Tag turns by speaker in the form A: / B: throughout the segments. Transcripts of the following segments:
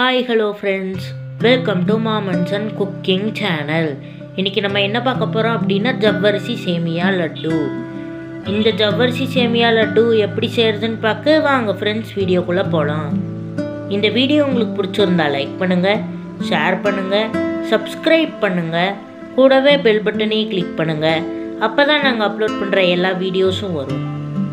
A: hi hello friends welcome to Mamans and cooking channel இன்றைக்கி நம்ம என்ன பார்க்க போகிறோம் அப்படின்னா ஜவ்வரிசி சேமியா லட்டு இந்த ஜவ்வரிசி சேமியா லட்டு எப்படி செய்கிறதுன்னு பார்க்க வாங்க ஃப்ரெண்ட்ஸ் வீடியோக்குள்ளே போகலாம் இந்த வீடியோ உங்களுக்கு பிடிச்சிருந்தா லைக் பண்ணுங்கள் ஷேர் பண்ணுங்கள் சப்ஸ்கிரைப் பண்ணுங்கள் கூடவே பெல் பட்டனையும் கிளிக் பண்ணுங்கள் அப்போ தான் நாங்கள் அப்லோட் பண்ணுற எல்லா வீடியோஸும் வரும்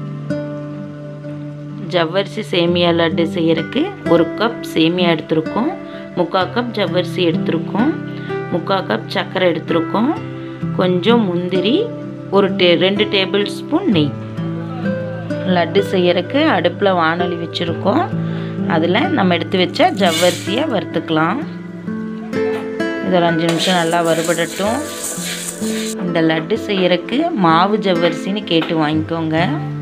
B: ஜவ்வரிசி சேமியா லட்டு செய்யறதுக்கு ஒரு கப் சேமியா எடுத்திருக்கோம் முக்கால் கப் ஜவ்வரிசி எடுத்திருக்கோம் முக்கால் கப் சர்க்கரை எடுத்திருக்கோம் கொஞ்சம் முந்திரி ஒரு டே ரெண்டு டேபிள் ஸ்பூன் நெய் லட்டு செய்யறதுக்கு அடுப்பில் வானொலி வச்சுருக்கோம் அதில் நம்ம எடுத்து வச்ச ஜவ்வரிசியை வறுத்துக்கலாம் இது ஒரு அஞ்சு நிமிஷம் நல்லா வறுபடட்டும் இந்த லட்டு செய்யறதுக்கு மாவு ஜவ்வரிசின்னு கேட்டு வாங்கிக்கோங்க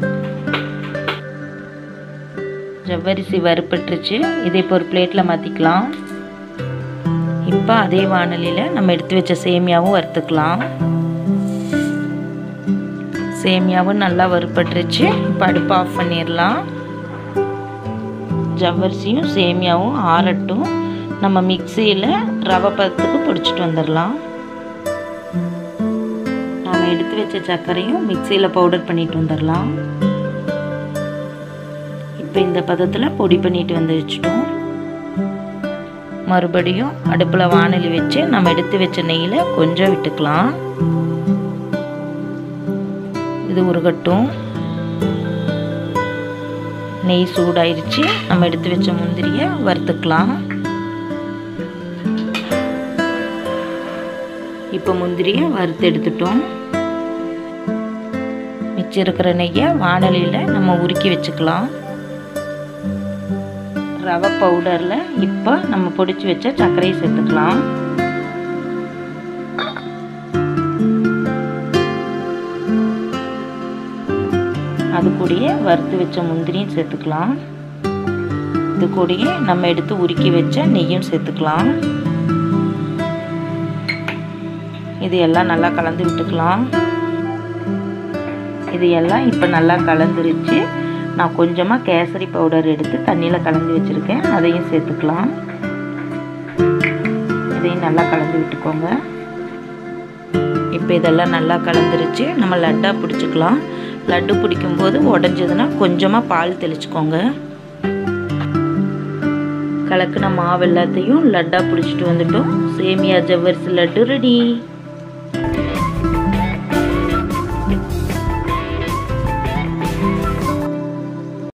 B: ஜவ்வரிசி வறுப்பட்டுருச்சு இதை இப்போ ஒரு பிளேட்டில் மாற்றிக்கலாம் இப்போ அதே வானலியில் நம்ம எடுத்து வச்ச சேமியாவும் வறுத்துக்கலாம் சேமியாவும் நல்லா வறுப்பட்டுருச்சு இப்போ அடுப்பு ஆஃப் பண்ணிடலாம் ஜவ்வரிசியும் சேமியாவும் ஆறட்டும் நம்ம மிக்சியில் ரவை பதத்துக்கு பிடிச்சிட்டு வந்துடலாம் நம்ம எடுத்து வச்ச சர்க்கரையும் மிக்சியில் பவுடர் பண்ணிட்டு வந்துடலாம் இப்போ இந்த பதத்தில் பொடி பண்ணிட்டு வந்து வச்சுட்டோம் மறுபடியும் அடுப்பில் வானலி வச்சு நம்ம எடுத்து வச்ச நெய்யில் கொஞ்சம் விட்டுக்கலாம் இது உருகட்டும் நெய் சூடாயிருச்சு நம்ம எடுத்து வச்ச முந்திரியை வறுத்துக்கலாம் இப்போ முந்திரியை வறுத்து எடுத்துட்டோம் மிச்சம் இருக்கிற நெய்யை வானலியில் நம்ம உருக்கி வச்சுக்கலாம் ரவை பவுடரில் இப்போ நம்ம பொடிச்சு வச்ச சர்க்கரையை சேர்த்துக்கலாம் அது கூடயே வறுத்து வச்ச முந்திரியும் சேர்த்துக்கலாம் இது கூடயே நம்ம எடுத்து உருக்கி வச்ச நெய்யும் சேர்த்துக்கலாம் இது எல்லாம் நல்லா கலந்து விட்டுக்கலாம் இது எல்லாம் இப்போ நல்லா கலந்துருச்சு நான் கொஞ்சமாக கேசரி பவுடர் எடுத்து தண்ணியில் கலந்து வச்சுருக்கேன் அதையும் சேர்த்துக்கலாம் இதையும் நல்லா கலந்து விட்டுக்கோங்க இப்போ இதெல்லாம் நல்லா கலந்துருச்சு நம்ம லட்டாக பிடிச்சிக்கலாம் லட்டு பிடிக்கும்போது உடஞ்சதுன்னா கொஞ்சமாக பால் தெளிச்சுக்கோங்க கலக்கின மாவு எல்லாத்தையும் லட்டாக பிடிச்சிட்டு வந்துட்டோம் சேமியா ஜவ்வரிசி லட்டு ரெடி